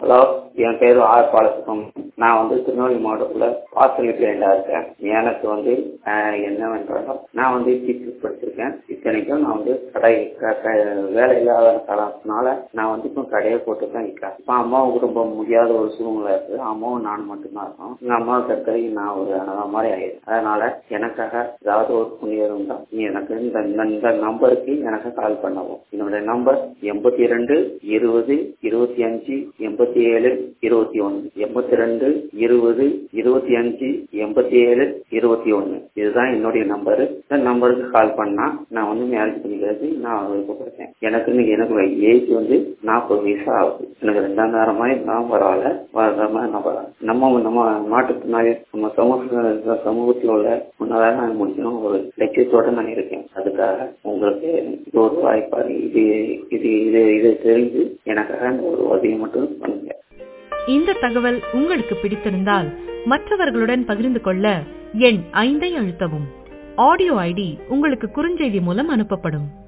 Hello என் பேர் R பாலசுப்ரம் நான் வந்து திருநெல்வேலி மாவட்டத்தில் ஹாஸ்டல் கிளைண்டாக இருக்கேன் எனக்கு வந்து ஆஹ், என்னவென்றால் நான் வந்து டீச்சர் படிச்சிருக்கேன் இத்தனைக்கும் நான் வந்து கடை க- க- வேலை இல்லாத காரணத்தினால நான் வந்து இப்போ கடையை போட்டு தான் இருக்கேன் இப்போ அம்மாவுக்கு ரொம்ப முடியாத ஒரு சூழ்நிலை இருக்குது அம்மாவும் நான் மட்டும்தான் இருக்கோம் எங்கள் அம்மாவுக்கு இருக்கிறது நான் ஒரு அனாதை மாதிரி ஆயிடுச்சு அதனால எனக்காக ஏதாவது ஒரு புண்ணியம் தான் நீ எனக்கு இந்த இந்த- இந்த நம்பருக்கு எனக்கு கால் பண்ணவும் என்னுடைய நம்பர் எண்பத்தி ரெண்டு இருபது இருபத்தி அஞ்சு எண்பத்தி ஏழு இருபத்தி ஒன்று எண்பத்தி ரெண்டு இருபது இருபத்தி அஞ்சு எண்பத்தி ஏழு இருபத்தி ஒன்று இதுதான் என்னுடைய நம்பர் இந்த நம்பருக்கு கால் பண்ணா நான் வந்து மேரேஜ் பண்ணிக்கிறது நான் விருப்பப்படுறேன் எனக்கு இன்னைக்கு எனக்கு ஏஜ் வந்து நாற்பது வயசு ஆகுது எனக்கு ரெண்டாம் நேரமாக நான் பரவாயில்ல வராம நான் பரவாயில்ல. நம்ம நம்ம மாட்டுத்தினாலே நம்ம சமூக சமூகத்தில் உள்ள முன்னதாக நான் முடிக்கணும் ஒரு லட்சியத்தோட நான் இருக்கேன் அதுக்காக உங்களுக்கு இது ஒரு வாய்ப்பாக இது இது இது இது தெரிஞ்சு எனக்காக இந்த ஒரு உதவி மட்டும் பண்ணுங்க இந்த தகவல் உங்களுக்கு பிடித்திருந்தால் மற்றவர்களுடன் பகிர்ந்து கொள்ள எண் ஐந்தை அழுத்தவும் ஆடியோ ஐடி உங்களுக்கு குறுஞ்செய்தி மூலம் அனுப்பப்படும்